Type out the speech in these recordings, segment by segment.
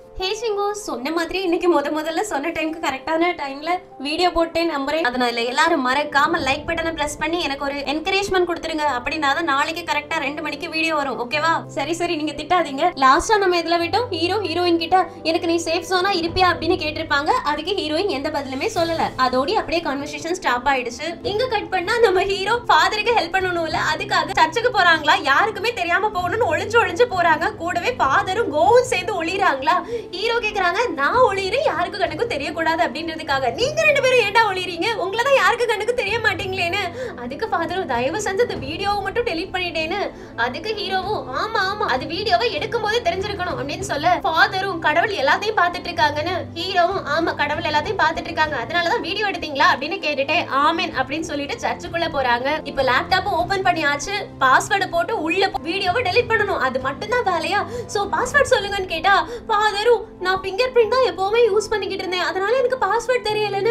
ஹே சிங்கு சொன்ன மாதிரி இன்னைக்கு முத முதல்ல சொன்ன டைம்க்கு கரெக்டான டைம்ல வீடியோ போட்டேன் நம்புறேன் அதனால எல்லாரும் மறக்காம லைக் பட்டனை பிரஸ் பண்ணி எனக்கு ஒரு என்கரேஜ்மெண்ட் கொடுத்துருங்க அப்படின்னா தான் நாளைக்கு கரெக்டா ரெண்டு மணிக்கு வீடியோ வரும் ஓகேவா சரி சரி நீங்க திட்டாதீங்க லாஸ்டா நம்ம எதுல விட்டோம் ஹீரோ ஹீரோயின் கிட்ட எனக்கு நீ சேஃப் ஜோனா இருப்பியா அப்படின்னு கேட்டிருப்பாங்க அதுக்கு ஹீரோயின் எந்த பதிலுமே சொல்லல அதோடி அப்படியே கான்வர்சேஷன் ஸ்டாப் ஆயிடுச்சு இங்க கட் பண்ணா நம்ம ஹீரோ ஃபாதருக்கு ஹெல்ப் பண்ணணும்ல அதுக்காக சர்ச்சுக்கு போறாங்களா யாருக்குமே தெரியாம போகணும்னு ஒளிஞ்சு ஒளிஞ்சு போறாங்க கூடவே ஃபாதரும் கோவும் சேர்ந்து ஒளிறாங்களா ஹீரோ கேக்குறாங்க நான் ஒளிறேன் யாருக்கு கண்ணுக்கும் தெரியக்கூடாது அப்படின்றதுக்காக நீங்க ரெண்டு பேரும் ஏன்டா ஒளிறீங்க உங்களை தான் யாருக்கு கண்ணுக்கு தெரிய மாட்டீங்களேன்னு அதுக்கு ஃபாதரும் தயவு செஞ்சு அந்த வீடியோவை மட்டும் டெலீட் பண்ணிட்டேன்னு அதுக்கு ஹீரோவும் ஆமா ஆமா அது வீடியோவை எடுக்கும் போதே தெரிஞ்சிருக்கணும் அப்படின்னு சொல்ல ஃபாதரும் கடவுள் எல்லாத்தையும் பார்த்துட்டு இருக்காங்கன்னு ஹீரோவும் ஆமா கடவுள் எல்லாத்தையும் பார்த்துட்டு இருக்காங்க அதனாலதான் வீடியோ எடுத்தீங்களா அப்படின்னு கேட்டுட்டே ஆமென் அப்படின்னு சொல்லிட்டு சர்ச்சுக்குள்ள போறாங்க இப்ப லேப்டாப் ஓபன் பண்ணியாச்சு பாஸ்வேர்டு போட்டு உள்ள வீடியோவை டெலீட் பண்ணணும் அது மட்டும் தான் வேலையா சோ பாஸ்வேர்ட் சொல்லுங்கன்னு கேட்டா ஃபாதரும் நான் ஃபிங்கர் பிரிண்ட் தான் எப்பவுமே யூஸ் பண்ணிக்கிட்டு இருந்தேன் அதனால எனக்கு பாஸ்வேர்ட் தெரியலன்னு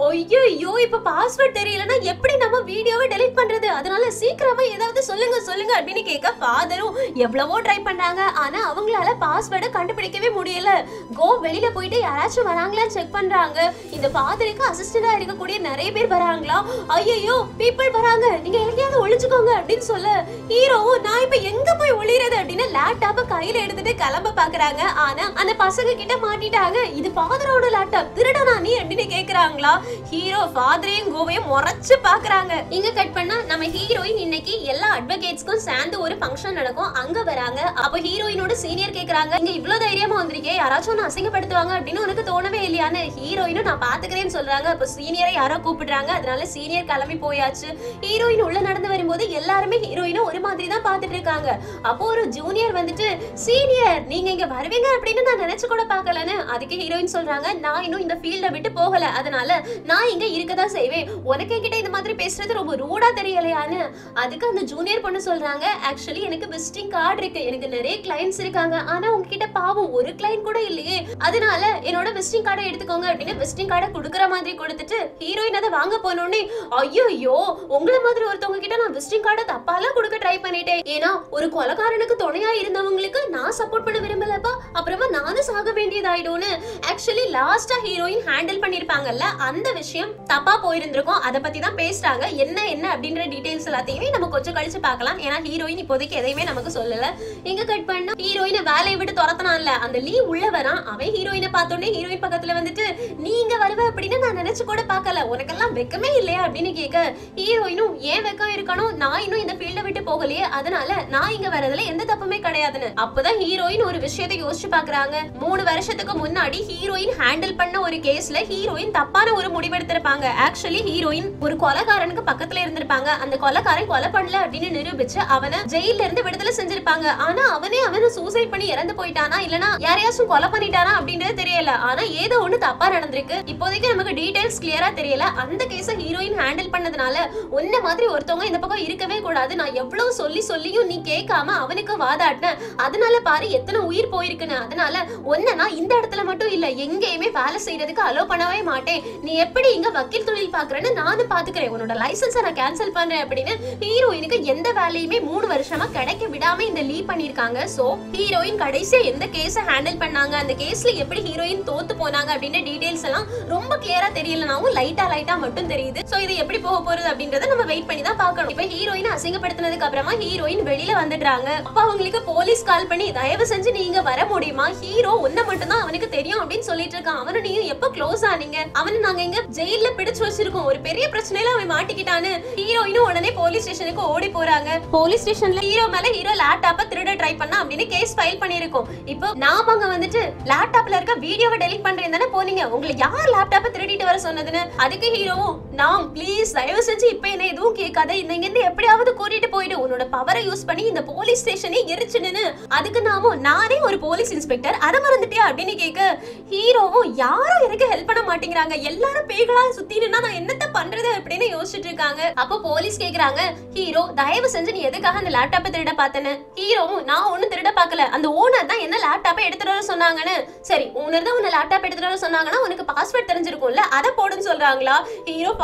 ஐயோ இப்ப பாஸ்வேர்ட் தெரியலன்னா எப்படி நம்ம வீடியோவை டெலீட் பண்றது அதனால சீக்கிரமா ஏதாவது சொல்லுங்க சொல்லுங்க அப்படின்னு கேட்க ஃபாதரும் எவ்வளவோ ட்ரை பண்ணாங்க ஆனா அவங்களால பாஸ்வேர்டை கண்டுபிடிக்கவே முடியல கோ வெளியில போயிட்டு யாராச்சும் வராங்களான்னு செக் பண்றாங்க இந்த ஃபாதருக்கு அசிஸ்டண்டா இருக்கக்கூடிய நிறைய பேர் வராங்களா ஐயோ பீப்பிள் வராங்க நீங்க எங்கேயாவது ஒளிச்சுக்கோங்க அப்படின்னு சொல்ல ஹீரோவும் நான் இப்ப எங்க போய் ஒளிறது அப்படின்னு லேப்டாப்ப கையில எடுத்துட்டு கிளம்ப பாக்குறாங்க ஆனா அந்த பசங்க கிட்ட மாட்டிட்டாங்க இது ஃபாதரோட லேப்டாப் திருடனா நீ அப்படின்னு கேக்குறாங்களா ஹீரோ ஃபாதரையும் கோவையும் முறைச்சு பாக்குறாங்க இங்க கட் பண்ணா நம்ம ஹீரோயின் இன்னைக்கு எல்லா அட்வொகேட்ஸ்க்கும் சேர்ந்து ஒரு ஃபங்க்ஷன் நடக்கும் அங்க வராங்க அப்ப ஹீரோயினோட சீனியர் கேக்குறாங்க இங்க இவ்ளோ தைரியமா வந்திருக்கே யாராச்சும் உன்னை அசிங்கப்படுத்துவாங்க அப்படின்னு உனக்கு தோணவே இல்லையான்னு ஹீரோயினும் நான் பாத்துக்கிறேன்னு சொல்றாங்க அப்ப சீனியரை யாரோ கூப்பிடுறாங்க அதனால சீனியர் கிளம்பி போயாச்சு ஹீரோயின் உள்ள நடந்து வரும்போது எல்லாருமே ஹீரோயினும் ஒரு மாதிரி தான் பாத்துட்டு இருக்காங்க அப்போ ஒரு ஜூனியர் வந்துட்டு சீனியர் நீங்க இங்க வருவீங்க அப்படின்னு நான் நினைச்சு கூட பார்க்கலன்னு அதுக்கு ஹீரோயின் சொல்றாங்க நான் இன்னும் இந்த ஃபீல்ட விட்டு போகல அதனால நான் இங்க இருக்கதான் செய்வேன் உனக்கு என்கிட்ட இந்த மாதிரி பேசுறது ரொம்ப ரூடா தெரியலையான்னு அதுக்கு அந்த ஜூனியர் பொண்ணு சொல்றாங்க ஆக்சுவலி எனக்கு விசிட்டிங் கார்டு இருக்கு எனக்கு நிறைய கிளைண்ட்ஸ் இருக்காங்க ஆனா உங்ககிட்ட பாவம் ஒரு கிளைண்ட் கூட இல்லையே அதனால என்னோட விசிட்டிங் கார்டை எடுத்துக்கோங்க அப்படின்னு விசிட்டிங் கார்டை கொடுக்குற மாதிரி கொடுத்துட்டு ஹீரோயின் அதை வாங்க போனோடனே ஐயோ உங்களை மாதிரி ஒருத்தவங்க கிட்ட நான் விசிட்டிங் கார்டை தப்பாலாம் கொடுக்க ட்ரை பண்ணிட்டேன் ஏன்னா ஒரு கொலகாரனுக்கு துணையா இருந்தவங்களுக்கு நான் சப்போர்ட் பண்ண விரும்பலப்பா அப்புறமா நானும் சாக வேண்டியதாயிடும்னு ஆக்சுவலி லாஸ்டா ஹீரோயின் ஹேண்டில் பண்ணிருப்பாங்கல்ல அந்த விஷயம் தப்பா போயிருந்திருக்கும் அதை பத்தி தான் பேசுறாங்க என்ன என்ன அப்படின்ற டீடைல்ஸ் எல்லாத்தையுமே நம்ம கொஞ்சம் கழிச்சு பார்க்கலாம் ஏன்னா ஹீரோயின் இப்போதைக்கு எதையுமே நமக்கு சொல்லல எங்க கட் பண்ணா ஹீரோயினை வேலையை விட்டு துரத்தனான்ல அந்த லீவ் உள்ள வரான் அவன் ஹீரோயினை பார்த்தோன்னே ஹீரோயின் பக்கத்துல வந்துட்டு நீங்க வருவ அப்படின்னு நான் நினைச்சு கூட பார்க்கல உனக்கெல்லாம் வெக்கமே இல்லையா அப்படின்னு கேட்க ஹீரோயினும் ஏன் வெக்கம் இருக்கணும் நான் இன்னும் இந்த ஃபீல்ட விட்டு போகலையே அதனால நான் இங்க வரதுல எந்த தப்புமே கிடையாதுன்னு அப்பதான் ஹீரோயின் ஒரு விஷயத்தை யோசிச்சு பாக்குறாங்க மூணு வருஷத்துக்கு முன்னாடி ஹீரோயின் ஹேண்டில் பண்ண ஒரு கேஸ்ல ஹீரோயின் தப்பான ஒரு முடிவெடுத்திருப்பாங்க ஆக்சுவலி ஹீரோயின் ஒரு கொலைகாரனுக்கு பக்கத்துல இருந்திருப்பாங்க அந்த கொலைகாரன் கொலை பண்ணல அப்படின்னு நிரூபிச்சு அவனை ஜெயில இருந்து விடுதலை செஞ்சிருப்பாங்க ஆனா அவனே அவனை சூசைட் பண்ணி இறந்து போயிட்டானா இல்லனா யாரையாச்சும் கொலை பண்ணிட்டானா அப்படின்றது தெரியல ஆனா ஏதோ ஒண்ணு தப்பா நடந்திருக்கு இப்போதைக்கு நமக்கு டீடைல்ஸ் கிளியரா தெரியல அந்த கேஸ ஹீரோயின் ஹேண்டில் பண்ணதுனால உன்ன மாதிரி ஒருத்தவங்க இந்த பக்கம் இருக்கவே கூடாது நான் எவ்வளவு சொல்லி சொல்லியும் நீ கேட்காம அவனுக்கு வாதாட்டின அதனால பாரு எத்தனை உயிர் போயிருக்குன்னு அதனால ஒன்ன நான் இந்த இடத்துல மட்டும் இல்ல எங்கேயுமே வேலை செய்யறதுக்கு அலோ பண்ணவே மாட்டேன் நீ எப்படி இங்க வக்கீல் தொழில் பாக்குறேன்னு நானும் பாத்துக்கிறேன் உன்னோட லைசன்ஸை நான் கேன்சல் பண்றேன் அப்படின்னு ஹீரோயினுக்கு எந்த வேலையுமே மூணு வருஷமா கிடைக்க விடாம இந்த லீவ் பண்ணிருக்காங்க சோ ஹீரோயின் கடைசியா எந்த கேஸ ஹேண்டில் பண்ணாங்க அந்த கேஸ்ல எப்படி ஹீரோயின் தோத்து போனாங்க அப்படின்னு டீடைல்ஸ் எல்லாம் ரொம்ப கிளியரா தெரியலனாவும் லைட்டா லைட்டா மட்டும் தெரியுது சோ இது எப்படி போக போறது அப்படின்றத நம்ம வெயிட் பண்ணி தான் பார்க்கணும் இப்ப ஹீரோயின் அசிங்கப்படுத்தினதுக்கு அப்புறமா ஹீரோயின் வெளியில வந்துடுறாங்க அப்ப அவங்களுக்கு போலீஸ் கால் பண்ணி தயவு செஞ்சு நீங்க வர முடியுமா ஹீரோ ஒன்ன மட்டும் தான் அவனுக்கு தெரியும் அப்படின்னு சொல்லிட்டு இருக்கான் அவனு நீயும் எப்ப க்ளோஸ் ஆனீங்க அவனை நாங்க இங்க ஜெயில பிடிச்சு வச்சிருக்கோம் ஒரு பெரிய பிரச்சனையில அவன் மாட்டிக்கிட்டான்னு ஹீரோயினும் உடனே போலீஸ் ஸ்டேஷனுக்கு ஓடி போறாங்க போலீஸ் ஸ்டேஷன்ல ஹீரோ மேல ஹீரோ லேப்டாப்ப திருட ட்ரை பண்ணா அப்படின்னு கேஸ் ஃபைல் பண்ணிருக்கோம் இப்போ நாம அங்க வந்துட்டு லேப்டாப்ல இருக்க வீடியோவை டெலீட் பண்றேன் தானே போனீங்க உங்களை யார் லேப்டாப்ப திருடிட்டு வர சொன்னதுன்னு அதுக்கு ஹீரோவும் நாம் ப்ளீஸ் தயவு செஞ்சு இப்ப என்ன எதுவும் கேட்காத இந்த இங்க இருந்து எப்படியாவது கூட்டிட்டு போயிடு உன்னோட பவரை யூஸ் பண்ணி இந்த போலீஸ் ஸ்டேஷனே எரிச்சுன்னு அதுக்கு நாமும் நானே ஒரு போலீஸ் இன்ஸ்பெக்டர் அதை மறந்துட்டியா அப்படின்னு கேட்க ஹீரோவும் யாரும் எனக்கு ஹெல்ப் பண்ண மாட்டேங்கிறாங்க எல்லாரும் பேய்களா சுத்தினா நான் என்னத்த பண்றது அப்படின்னு யோசிச்சுட்டு இருக்காங்க அப்போ போலீஸ் கேக்குறாங்க ஹீரோ தயவு செஞ்சு நீ எதுக்காக அந்த லேப்டாப்பை திருட பார்த்தேன்னு ஹீரோவும் நான் ஒண்ணும் திருட பார்க்கல அந்த ஓனர் தான் என்ன லேப்டாப்பை எடுத்துட்டு வர சொன்னாங்கன்னு சரி ஓனர் தான் உன்னை லேப்டாப் எடுத்துட்டு வர சொன்னாங்கன்னா உனக்கு பாஸ்வேர்ட் தெரிஞ்சிருக்கும்ல அதை போடுன்னு சொல்றாங்களா ஹீரோ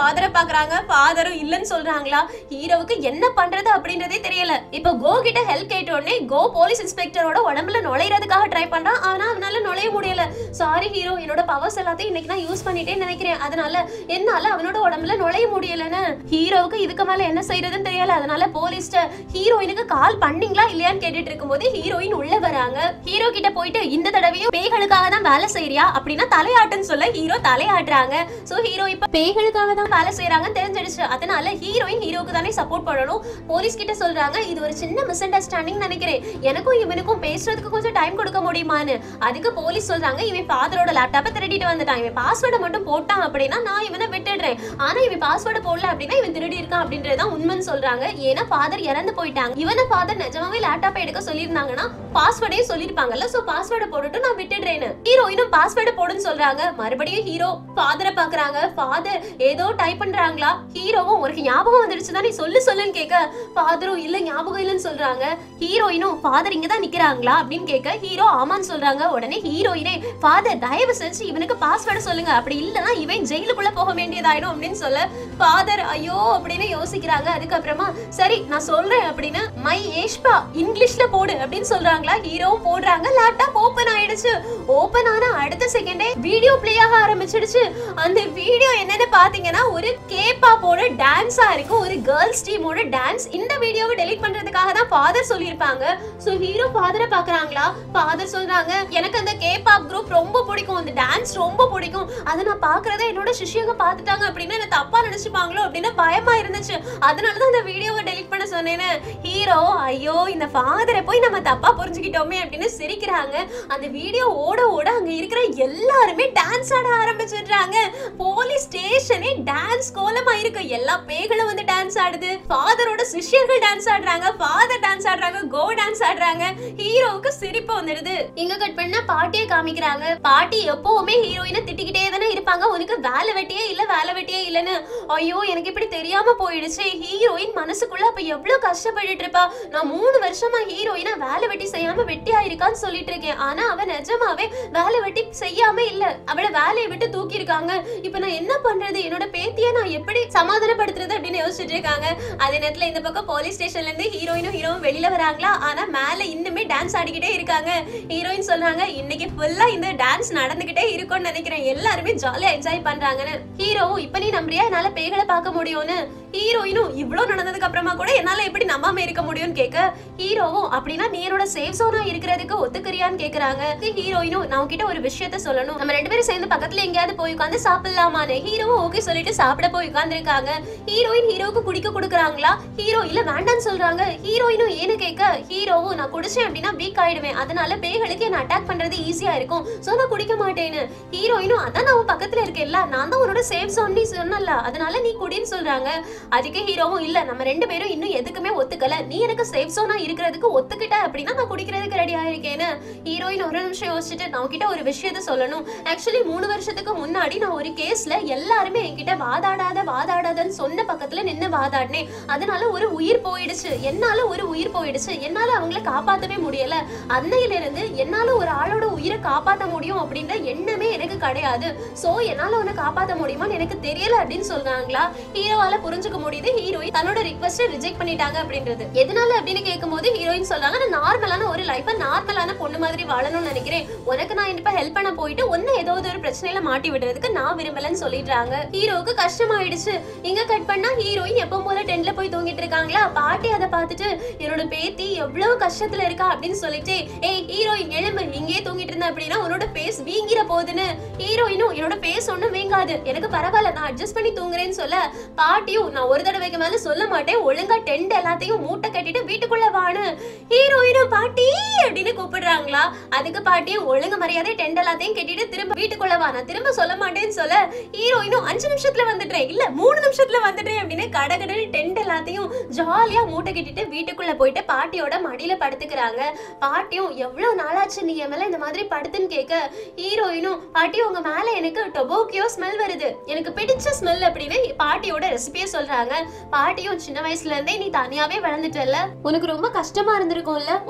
ஃபாதரை பாக்குறாங்க ஃபாதரும் இல்லன்னு சொல்றாங்களா ஹீரோவுக்கு என்ன பண்றது அப்படின்றதே தெரியல இப்போ கோ கிட்ட ஹெல்ப் கேட்ட உடனே கோ போலீஸ் இன்ஸ்பெக்டரோட உடம்புல நுழையிறதுக்காக ட்ரை பண்றான் ஆனா அவனால நுழைய முடியல சாரி ஹீரோ என்னோட பவர்ஸ் எல்லாத்தையும் இன்னைக்கு நான் யூஸ் பண்ணிட்டேன்னு நினைக்கிறேன் அதனால என்னால அவனோட உடம்புல நுழைய முடியலன்னு ஹீரோவுக்கு இதுக்கு மேல என்ன செய்யறதுன்னு தெரியல அதனால போலீஸ்ட ஹீரோயினுக்கு கால் பண்ணீங்களா இல்லையான்னு கேட்டுட்டு இருக்கும்போது ஹீரோயின் உள்ள வராங்க ஹீரோ கிட்ட போயிட்டு இந்த தடவையும் பேய்களுக்காக தான் வேலை செய்யறியா அப்படின்னா தலையாட்டுன்னு சொல்ல ஹீரோ தலையாட்டுறாங்க சோ ஹீரோ இப்ப பேய்களுக்காக தான் வேலை செய்யறாங்கன்னு தெரிஞ்சிடுச்சு அதனால ஹீரோயின் ஹீரோக்கு தானே சப்போர்ட் பண்ணணும் போலீஸ் கிட்ட சொல்றாங்க இது ஒரு சின்ன மிஸ் அண்டர்ஸ்டாண்டிங் நினைக்கிறேன் எனக்கும் இவனுக்கும் பேசுறதுக்கு கொஞ்சம் டைம் கொடுக்க முடியுமான்னு அதுக்கு போலீஸ் சொல்றாங்க இவன் ஃபாதரோட லேப்டாப்பை திருடிட்டு வந்துட்டான் இவன் பாஸ்வேர்டை மட்டும் போட்டான் அப்படின்னா நான் இவனை விட்டுடுறேன் ஆனா இவன் பாஸ்வேர்டு போடல அப்படின்னா இவன் திருடி இருக்கான் அப்படின்றதுதான் உண்மைன்னு சொல்றாங்க ஏன்னா ஃபாதர் இறந்து போயிட்டாங்க இவனை ஃபாதர் நிஜமாவே லேப்டாப்பை எடுக்க சொல்லியிருந்தாங்கன்னா பாஸ்வேர்டே சொல்லிருப்பாங்கல்ல சோ பாஸ்வேர்டை போட்டுட்டு நான் விட்டுடுறேன்னு ஹீரோயினும் பாஸ்வேர்டு போடுன்னு சொல்றாங்க மறுபடியும் ஹீரோ ஃபாதரை பாக்குறாங்க ஃபாதர் ஏதோ டைப் பண்றாங்களா ஹீரோவும் உனக்கு ஞாபகம் வந்துடுச்சு நீ சொல்லு சொல்லுன்னு கேட்க ஃபாதரும் இல்ல ஞாபகம் இல்லைன்னு சொல்றாங்க ஹீரோயினும் ஃபாதர் இங்க தான் நிக்கிறாங்களா அப்படின்னு கேட்க ஹீரோ ஆமான்னு சொல்றாங்க உடனே ஹீரோயினே ஃபாதர் தயவு செஞ்சு இவனுக்கு பாஸ்வேர்டு சொல்லுங்க அப்படி இல்லைன்னா இவன் ஜெயிலுக்குள்ள போக வேண்டியதாயிடும் அப்படின்னு சொல்ல ஃபாதர் ஐயோ அப்படின்னு யோசிக்கிறாங்க அதுக்கப்புறமா சரி நான் சொல்றேன் அப்படின்னு மை ஏஷ்பா இங்கிலீஷ்ல போடு அப்படின்னு சொல்றாங்களா ஹீரோவும் போடுறாங்க லேப்டாப் ஓபன் ஆயிடுச்சு ஓபன் ஆன அடுத்த செகண்டே வீடியோ ப்ளே ஆக ஆரம்பிச்சிடுச்சு அந்த வீடியோ என்னன்னு பாத்தீங்கன்னா ஒரு கேப்பாப்போட டான்ஸா இருக்கு ஒரு கேர்ள்ஸ் டீமோட டான்ஸ் இந்த வீடியோவை டெலீட் பண்றதுக்காக தான் ஃபாதர் சொல்லியிருப்பாங்க சோ ஹீரோ ஃபாதரை பாக்குறாங்களா ஃபாதர் சொல்றாங்க எனக்கு அந்த கேபாப் குரூப் ரொம்ப பிடிக்கும் அந்த டான்ஸ் ரொம்ப பிடிக்கும் அதை நான் பாக்குறத என்னோட சிஷ்யங்க பார்த்துட்டாங்க அப்படின்னா என்ன தப்பா நினைச்சுப்பாங்களோ அப்படின்னு பயமா இருந்துச்சு அதனால தான் அந்த வீடியோவை டெலீட் பண்ண சொன்னேன்னு ஹீரோ ஐயோ இந்த ஃபாதரை போய் நம்ம தப்பா புரிஞ்சுக்கிட்டோமே அப்படின்னு சிரிக்கிறாங்க அந்த வீடியோ ஓட ஓட அங்க இருக்கிற எல்லாருமே டான்ஸ் ஆட ஆரம்பிச்சிடுறாங்க போலீஸ் ஸ்டேஷனே டான்ஸ் கோலமா இருக்கு எல்லா பேய்களும் வந்து டான்ஸ் ஆடுது ஃபாதரோட சிஷ்யர்கள் டான்ஸ் ஆடுறாங்க ஃபாதர் டான்ஸ் ஆடுறாங்க கோ டான்ஸ் ஆடுறாங்க ஹீரோவுக்கு சிரிப்பு வந்துடுது இங்க கட் பண்ணா பாட்டியை காமிக்கிறாங்க பாட்டி எப்பவுமே ஹீரோயினை திட்டிக்கிட்டே தானே இருப்பாங்க உனக்கு வேலை வெட்டியே இல்ல வேலை வெட்டியே இல்லைன்னு ஐயோ எனக்கு இப்படி தெரியாம போயிடுச்சு ஹீரோயின் மனசுக்குள்ள அப்ப எவ்வளவு கஷ்டப்பட்டுட்டு இருப்பா நான் மூணு வருஷமா ஹீரோயினை வேலை வெட்டி செய்யாம வெட்டியா இருக்கான்னு சொல்லிட்டு இருக்கேன் ஆனா அவ நிஜமாவே வேலை வெட்டி செய்யாம இல்ல அவளை வேலையை விட்டு தூக்கி இருக்காங்க இப்ப நான் என்ன பண்றது என்னோட பேத்திய நான் எப்படி சமாதானப்படுத்துறது அப்படின்னு யோசிச்சுட்டு இருக்காங்க அதே நேரத்துல இந்த பக்கம் போலீஸ் ஸ்டேஷன்ல இருந்து ஹீரோயினும் ஹீரோவும் வெளியில வராங்களா ஆனா மேல இன்னுமே டான்ஸ் ஆடிக்கிட்டே இருக்காங்க ஹீரோயின் சொல்றாங்க இன்னைக்கு ஃபுல்லா இந்த டான்ஸ் நடந்துகிட்டே இருக்கும்னு நினைக்கிறேன் எல்லாருமே ஜாலியா என்ஜாய் பண்றாங்கன்னு ஹீரோவும் இப்ப நீ நம்புறியா என்னால பேய்களை பார்க்க முடியும்னு ஹீரோயினும் இவ்ளோ நடந்ததுக்கு அப்புறமா கூட என்னால எப்படி நம்பாம இருக்க முடியும்னு கேட்க ஹீரோவும் அப்படின்னா நீ என்னோட சேஃப் ஜோனா இருக்கிறதுக்கு ஒத்துக்கிறியான்னு கேக்குறாங்க ஹீரோயினும் நான் உன்கிட்ட ஒரு விஷயத்த சொல்லணும் நம்ம ரெண்டு பேரும் சேர்ந்து பக்கத்துல எங்கேயாவது போய் உட்காந்து சாப்பிடலாமான்னு ஹீரோவும் ஓகே சொல்லிட்டு சாப்பிட போய் உட்கார்ந்துருக்காங்க ஹீரோயின் ஹீரோவுக்கு குடிக்க கொடுக்குறாங்களா ஹீரோ இல்ல வேண்டாம்னு சொல்றாங்க ஹீரோயினும் ஏன்னு கேட்க ஹீரோவும் நான் குடிச்சேன் அப்படின்னா வீக் ஆயிடுவேன் அதனால பேய்களுக்கு என்ன அட்டாக் பண்றது ஈஸியா இருக்கும் சோ நான் குடிக்க மாட்டேன்னு ஹீரோயினும் அதான் நான் உன் பக்கத்துல இருக்கேன்ல நான் தான் உன்னோட சேஃப் ஜோன் நீ சொன்னல அதனால நீ குடின்னு சொல்றாங்க அதுக்கு ஹீரோவும் இல்ல நம்ம ரெண்டு பேரும் இன்னும் எதுக்குமே ஒத்துக்கல நீ எனக்கு சேஃப் ஜோனா இருக்கிறதுக்கு ஒத்துக்கிட்ட அப்படின்னா நான் குடிக்கிறதுக்கு ரெடியா இருக்கேன்னு ஹீரோயின் ஒரு நிமிஷம் யோசிச்சுட்டு நான் உன்கிட்ட ஒரு விஷயத்த சொல்லணும் ஆக்சுவலி மூணு வருஷத்துக்கு முன்னாடி நான் ஒரு கேஸ்ல எல்லாருமே என்கிட்ட வாதாடாத வாதாடாதன்னு சொன்ன பக்கத்துல நின்னு வாதாடினேன் அதனால ஒரு உயிர் போயிடுச்சு என்னால ஒரு உயிர் போயிடுச்சு என்னால அவங்கள காப்பாத்தவே முடியல அன்னையில இருந்து என்னால ஒரு ஆளோட உயிரை காப்பாத்த முடியும் அப்படின்ற எண்ணமே எனக்கு கிடையாது சோ என்னால உன்னை காப்பாத்த முடியுமான்னு எனக்கு தெரியல அப்படின்னு சொல்றாங்களா ஹீரோவால புரிஞ்சுக்க முடியுது ஹீரோயின் தன்னோட ரிக்வஸ்ட் ரிஜெக்ட் பண்ணிட்டாங்க அப்படின்றது எதனால அப்படின்னு கேட்கும்போது ஹீரோயின் சொல்றாங்க நான் நார்மலான ஒரு லைஃபை நார்மலான பொண்ணு மாதிரி வாழணும்னு நினைக்கிறேன் உனக்கு நான் இப்ப ஹெல்ப் பண்ண போயிட்டு ஒன்னு ஏதாவது ஒரு பிரச்சனையில மாட்டி விடுறதுக்கு நான் விரும்பலன்னு சொல்லிடுறாங்க ஹீரோவுக்கு கஷ்டமாயிடுச்சு இங்க கட் பண்ணா ஹீரோயின் எப்பவும் போல டென்ட்ல போய் தூங்கிட்டு இருக்காங்களா பாட்டி அதை பார்த்துட்டு என்னோட பேத்தி எவ்வளவு கஷ்டத்துல இருக்கா அப்படின்னு சொல்லிட்டு ஏய் ஹீரோயின் எழும்பு இங்கேயே தூங்கிட்டு இருந்த அப்படின்னா உன்னோட ஃபேஸ் வீங்கிற போகுதுன்னு ஹீரோயினும் என்னோட ஃபேஸ் ஒண்ணும் வீங்காது எனக்கு பரவாயில்ல நான் அட்ஜஸ்ட் பண்ணி தூங்குறேன்னு சொல்ல பாட்டியும் நான் ஒரு தடவைக்கு மேல சொல்ல மாட்டேன் ஒழுங்கா டென்ட் எல்லாத்தையும் மூட்டை கட்டிட்டு வீட்டுக்குள்ள வான்னு ஹீரோயினும் பாட்டி அப்படின்னு கூப்பிடுறாங்களா அதுக்கு பாட்டியும் ஒழுங்கு மரியாதை டென்ட் எல்லாத்தையும் கட்டிட்டு திரும்ப வீட்டுக்குள்ள வா நான் திரும்ப சொல்ல மாட்டேன்னு சொல்ல ஹீரோயினும் அஞ்சு நிமிஷத்துல வந்துட்டேன் இல்ல மூணு நிமிஷத்துல வந்துட்டேன் அப்படின்னு கடகடன்னு டென்ட் எல்லாத்தையும் ஜாலியா மூட்டை கட்டிட்டு வீட்டுக்குள்ள போயிட்டு பாட்டியோட மடியில படுத்துக்கிறாங்க பாட்டியும் எவ்வளவு நாளாச்சு நீ என் மேல இந்த மாதிரி படுத்துன்னு கேட்க ஹீரோயினும் பாட்டி உங்க மேல எனக்கு டொபோக்கியோ ஸ்மெல் வருது எனக்கு பிடிச்ச ஸ்மெல் அப்படின்னு பாட்டியோட ரெசிபியை சொல்றாங்க பாட்டியும் சின்ன வயசுல இருந்தே நீ தனியாவே வளர்ந்துட்டல உனக்கு ரொம்ப கஷ்டமா இருந்திருக்கும்ல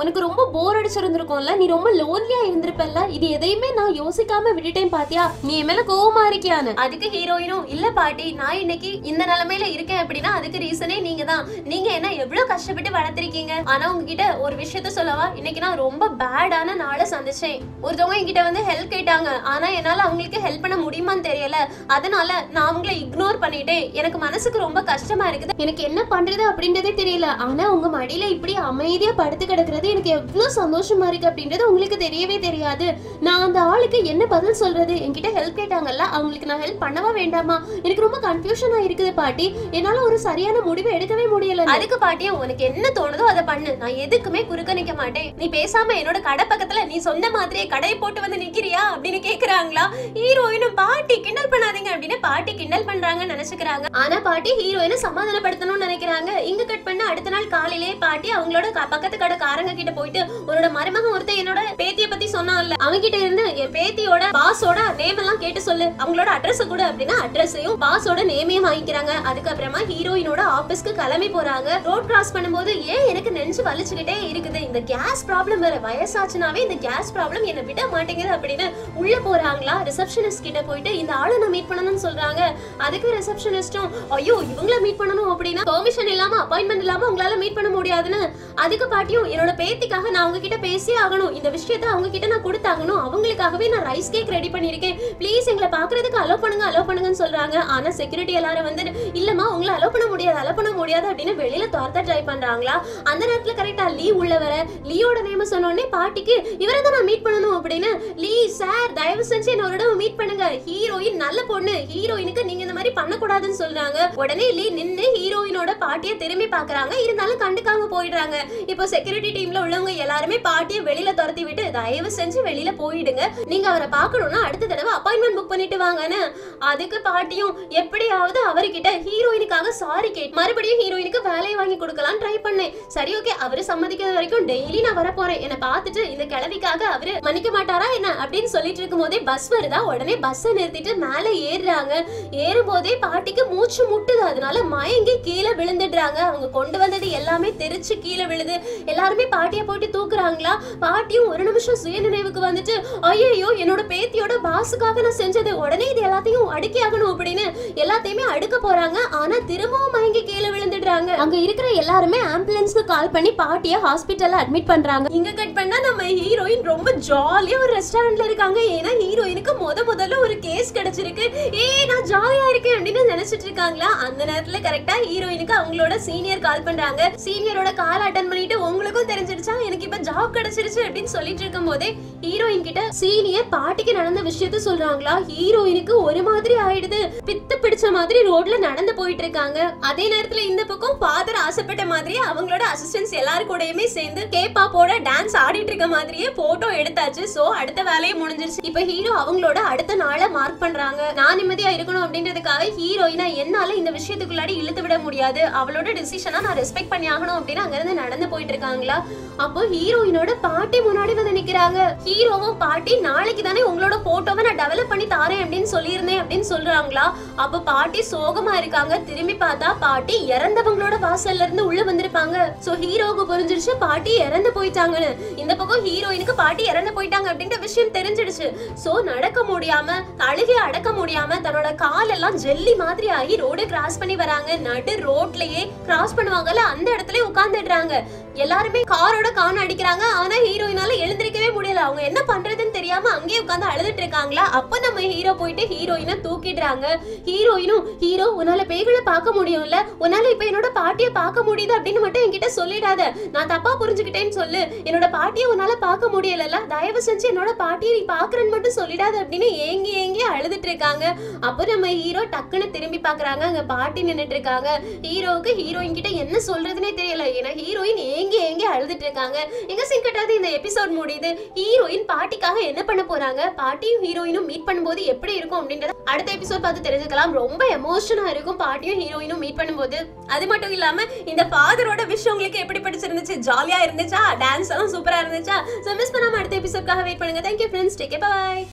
உனக்கு ரொம்ப போர் அடிச்சிருந்திருக்கும்ல நீ ரொம்ப லோன்லியா இருந்திருப்பல்ல இது எதையுமே நான் யோசிக்காம விட்டுட்டேன் பாத்தியா நீ என் மேல கோவமா இருக்கியான்னு அதுக்கு ஹீரோயினும் இல்ல பாட்டி நான் இன்னைக்கு இந்த நிலைமையில இருக்கேன் அப்படின்னா அதுக்கு ரீசனே நீங்க தான் நீங்க என்ன எவ்வளவு கஷ்டப்பட்டு வளர்த்திருக்கீங்க ஆனா உங்ககிட்ட ஒரு விஷயத்த சொல்லவா இன்னைக்கு நான் ரொம்ப பேடான நாளை சந்திச்சேன் ஒருத்தவங்க என்கிட்ட வந்து ஹெல்ப் கேட்டாங்க ஆனா என்னால அவங்களுக்கு ஹெல்ப் பண்ண முடியுமான்னு தெரியல அதனால நான் அவங்கள இக்னோர் பண்ணிட்டேன் எனக்கு மனசுக்கு ரொம்ப கஷ்டமா இருக்குது எனக்கு என்ன பண்றது அப்படின்றதே தெரியல ஆனா உங்க மடியில இப்படி அமைதியா படுத்து கிடக்குறது எனக்கு எவ்வளவு சந்தோஷமா இருக்கு அப்படின்றது உங்களுக்கு தெரியவே தெரியாது நான் அந்த ஆளுக்கு என்ன பதில் சொல்றது என்கிட்ட ஹெல்ப் கேட்டாங்கல்ல அவங்களுக்கு நான் ஹெல்ப் பண்ணவா வேண்டாமா எனக்கு ரொம்ப கன்ஃபியூஷனா இருக்குது பாட்டி என்னால ஒரு சரியான முடிவு எடுக்கவே முடியல அதுக்கு பாட்டி உனக்கு என்ன தோணுதோ அதை பண்ணு நான் எதுக்குமே குறுக்க நிக்க மாட்டேன் நீ பேசாம என்னோட கடை பக்கத்துல நீ சொன்ன மாதிரியே கடையை போட்டு வந்து நிக்கிறியா அப்படின்னு கேக்குறாங்களா ஹீரோயினும் பாட்டி கிண்டல் பண்ணாதீங்க அப்படின்னு பாட்டி கிண்டல் பண்றாங்கன்னு நினைச்சுக்கிறாங்க ஆனா பாட்டி ஹீரோயினை சமாதானப்படுத்தணும்னு நினைக்கிறாங்க இங்க கட் பண்ண அடுத்த நாள் காலையிலேயே பாட்டி அவங்களோட க- பக்கத்து கடை காரங்க கிட்ட போயிட்டு உன்னோட மருமகன் ஒருத்தன் என்னோட பேத்திய பத்தி சொன்னான்ல அவங்கிட்ட இருந்து என் பேத்தியோட பாஸோட நேம் எல்லாம் கேட்டு சொல்லு அவங்களோட அட்ரஸ் கூட அப்படின்னா அட்ரஸையும் பாஸோட நேமையும் வாங்கிக்கிறாங்க அதுக்கப்புறமா ஹீரோயினோட ஆபீஸ்க்கு கிளம்பி போறாங்க ரோட் கிராஸ் பண்ணும்போது ஏன் எனக்கு நெஞ்சு வலிச்சுக்கிட்டே இருக்குது இந்த கேஸ் ப்ராப்ளம் வேற வயசாச்சுனாவே இந்த கேஸ் ப்ராப்ளம் என்ன விட மாட்டேங்குது அப்படின்னு உள்ள போறாங்களா ரிசப்ஷனிஸ்ட் கிட்ட போயிட்டு இந்த ஆளை நான் மீட் பண்ணணும்னு சொல்றாங்க அதுக்கு ரிசப்ஷனிஸ்டும் ஐயோ இவங்கள மீட் பண்ணணும் அப்படின்னா பெர்மிஷன் இல்லாம அப்பாயின்மெண்ட் இல்லாம உங்களால மீட் பண்ண முடியாதுன்னு அதுக்கு பாட்டியும் என்னோட பேத்திக்காக நான் அவங்க கிட்ட பேசியே ஆகணும் இந்த விஷயத்த அவங்க கிட்ட நான் கொடுத்தாகணும் அவங்களுக்காகவே நான் ரைஸ் கேக் ரெடி பண்ணிருக்கேன் ப்ளீஸ் எங்களை பாக்குறதுக்கு அலோ பண்ணுங்க அலோ பண்ணுங்கன்னு சொல்றாங்க ஆனா செக்யூரிட்டி எல்லாரும் வந்து இல்லம்மா உங்களை அலோ பண்ண முடியாது அலோ பண்ண முடியாது அப்படின்னு வெளியில துரத்த ட்ரை பண்றாங்களா அந்த நேரத்துல கரெக்டா லீ உள்ள வர லீயோட நேம சொன்ன உடனே பாட்டிக்கு இவரை தான் நான் மீட் பண்ணணும் அப்படின்னு லீ சார் தயவு செஞ்சு என்ன ஒரு தடவை மீட் பண்ணுங்க ஹீரோயின் நல்ல பொண்ணு ஹீரோயினுக்கு நீங்க இந்த மாதிரி பண்ணக்கூடாதுன்னு சொல்றாங்க உடனே லீ நின்னு ஹீரோயினோட பாட்டியை திரும்பி பாக்குறாங்க இருந்தாலும் கண்டுக்காம போயிடுறாங்க இப்போ செக்யூரிட்டி டீம்ல உள்ளவங்க எல்லாருமே பாட்டியை வெளியில துரத்தி விட்டு தயவு செஞ்சு வெளியில போயிடுங்க நீங்க அவரை பார்க்கணும்னா அடுத்த தடவை அப்பாயின்மெண்ட் புக் பண்ணிட்டு வாங்கன்னு அதுக்கு பாட்டியும் எப்படியாவது அவர்கிட்ட ஹீரோயினுக்காக சாரி கேட் மறுபடியும் ஹீரோயினுக்கு வேலையை வாங்கி கொடுக்கலாம் ட்ரை பண்ணேன் சரி ஓகே அவரு சம்மதிக்கிற வரைக்கும் டெய்லி நான் வர போறேன் என்ன பார்த்துட்டு இந்த கிழவிக்காக அவரு மன்னிக்க மாட்டாரா என்ன அப்படின்னு சொல்லிட்டு இருக்கும் போதே பஸ் வருதா உடனே பஸ்ஸை நிறுத்திட்டு மேல ஏறுறாங்க ஏறும் போதே பாட்டிக்கு மூச்சு முட்டுது அதனால மயங்கி கீழே விழுந்துடுறாங்க அவங்க கொண்டு வந்தது எல்லாமே தெரிச்சு கீழே விழுது எல்லாருமே பாட்டியை போட்டு தூக்குறாங்களா பாட்டியும் ஒரு நிமிஷம் சுய நினைவுக்கு வந்துட்டு ஐயோ என்னோட பேத்தியோட பாஸுக்காக நான் செஞ்சது உடனே இது எல்லாத்தையும் அடுக்கி ஆகணும் அப்படின்னு எல்லாத்தையுமே அடுக்க போறாங்க ஆனா திரும்பவும் மயங்கி கீழே விழுந்துடுறாங்க அங்க இருக்கிற எல்லாருமே ஆம்புலன்ஸ்க்கு கால் பண்ணி பாட்டிய ஹாஸ்பிட்டல்ல அட்மிட் பண்றாங்க இங்க கட் பண்ணா நம்ம ஹீரோயின் ரொம்ப ஜாலியா ஒரு ரெஸ்டாரண்ட்ல இருக்காங்க ஏன்னா ஹீரோயினுக்கு முத முதல்ல ஒரு கேஸ் கிடைச்சிருக்கு ஏய் நான் ஜாலியா இருக்கேன் அப்படின்னு நினைச்சிட்டு இருக்காங்களா அந்த நேரத்துல கரெக்டா ஹீரோயினுக்கு அவங்களோட சீனியர் கால் பண்றாங்க சீனியரோட கால் அட்டன் பண்ணிட்டு உங்களுக்கும் தெரிஞ்சிருச்சா எனக்கு இப்ப ஜாப் கிடைச்சிருச்சு அப்படின்னு சொல்லிட்டு இருக்கும் போதே ஹீரோயின் கிட்ட சீனியர் பாட்டிக்கு நடந்த விஷயத்த சொல்றாங்களா ஹீரோயினுக்கு ஒரு மாதிரி ஆயிடுது பித்து பிடிச்ச மாதிரி ரோட்ல நடந்து போயிட்டு இருக்காங்க அதே நேரத்துல இந்த பக்கம் ஃபாதர் ஆசைப்பட்ட மாதிரியே அவங்களோட அசிஸ்டன்ஸ் எல்லாரு கூடயுமே சேர்ந்து கேப்பாப்போட டான்ஸ் ஆடிட்டு இருக்க மாதிரியே போட்டோ எடுத்தாச்சு சோ அடுத்த வேலையை முடிஞ்சிருச்சு இப்ப ஹீரோ அவங்களோட அடுத்த நாளை மார்க் பண்றாங்க நான் நிம்மதியா இருக்கணும் அப்படின்றதுக்காக ஹீரோயினா என்னால இந்த விஷயத்துக்குள்ளாடி இழுத்து விட முடியாது அவளோட டிசிஷனா நான் ரெஸ்பெக்ட் பண்ணி ஆகணும் அப்படின்னு அங்க இருந்து நடந்து போயிட்டு இருக்காங்களா அப்போ ஹீரோயினோட பாட்டி முன்னாடி வந்து நிக்கிறாங்க ஹீரோவும் பாட்டி நாளைக்கு தானே உங்களோட போட்டோவை நான் டெவலப் பண்ணி தாரேன் அப்படின்னு சொல்லியிருந்தேன் அப்படின்னு சொல்றாங்களா அப்ப பாட்டி சோகமா இருக்காங்க திரும்பி பார்த்தா பாட்டி இறந்தவங்களோட வாசல்ல இருந்து உள்ள வந்திருப்பாங்க சோ ஹீரோவுக்கு புரிஞ்சிருச்சு பாட்டி இறந்து போயிட்டாங்கன்னு இந்த பக்கம் ஹீரோயினுக்கு பாட்டி இறந்து போயிட்டாங்க அப்படின்ற விஷயம் தெரிஞ்சிடுச்சு சோ நடக்க முடியாம அழுகை அடக்க முடியாம தன்னோட காலெல்லாம் ஜெல்லி மாதிரி ஆகி ரோடு கிராஸ் பண்ணி வராங்க நடு ரோட்லயே கிராஸ் பண்ணுவாங்கல்ல அந்த இடத்துல உட்கார்ந்துடுறாங்க எல்லாருமே காரோட கான் அடிக்கிறாங்க ஆனா ஹீரோயினால எழுந்திருக்கவே முடியல அவங்க என்ன பண்றதுன்னு தெரியாம அங்கேயே உட்கார்ந்து அழுதுட்டு இருக்காங்களா அப்ப நம்ம ஹீரோ போயிட்டு ஹீரோயினை தூக்கிடுறாங்க ஹீரோயினும் ஹீரோ உன்னால பேய்களை பார்க்க முடியும்ல உன்னால இப்ப என்னோட பாட்டிய பார்க்க முடியுது அப்படின்னு மட்டும் என்கிட்ட சொல்லிடாத நான் தப்பா புரிஞ்சுக்கிட்டேன்னு சொல்லு என்னோட பாட்டிய உன்னால பார்க்க முடியலல்ல தயவு செஞ்சு என்னோட பாட்டியை நீ பாக்குறேன்னு மட்டும் சொல்லிடாத அப்படின்னு ஏங்கி ஏங்கி அழுதுட்டு இருக்காங்க அப்போ நம்ம ஹீரோ டக்குன்னு திரும்பி பாக்குறாங்க அங்க பாட்டி நின்னுட்டு இருக்காங்க ஹீரோவுக்கு ஹீரோயின் கிட்ட என்ன சொல்றதுனே தெரியல ஏன்னா ஹீரோயின் ஏங்கி ஏங்கி அழுதுட்டு இருக்காங்க எங்க சீன் கட்டாவது இந்த எபிசோட் முடியுது ஹீரோயின் பாட்டிக்காக என்ன பண்ண போறாங்க பாட்டியும் ஹீரோயினும் மீட் பண்ணும்போது எப்படி இருக்கும் அப்படின்றத அடுத்த எபிசோட் பார்த்து தெரிஞ்சுக்கலாம் ரொம்ப எமோஷனா இருக்கும் பாட்டியும் ஹீரோயினும் மீட் பண்ணும்போது அது மட்டும் இல்லாம இந்த ஃபாதரோட விஷயம் உங்களுக்கு எப்படி பிடிச்சிருந்துச்சு ஜாலியா இருந்துச்சா டான்ஸ் எல்லாம் சூப்பரா இருந்துச்சா ஸோ மிஸ் பண்ணாம அடுத்த எபிசோட்காக வெயிட் பண்ணுங்க தேங்க்யூ ஃப்ரெண்ட்ஸ் டேக் பாய்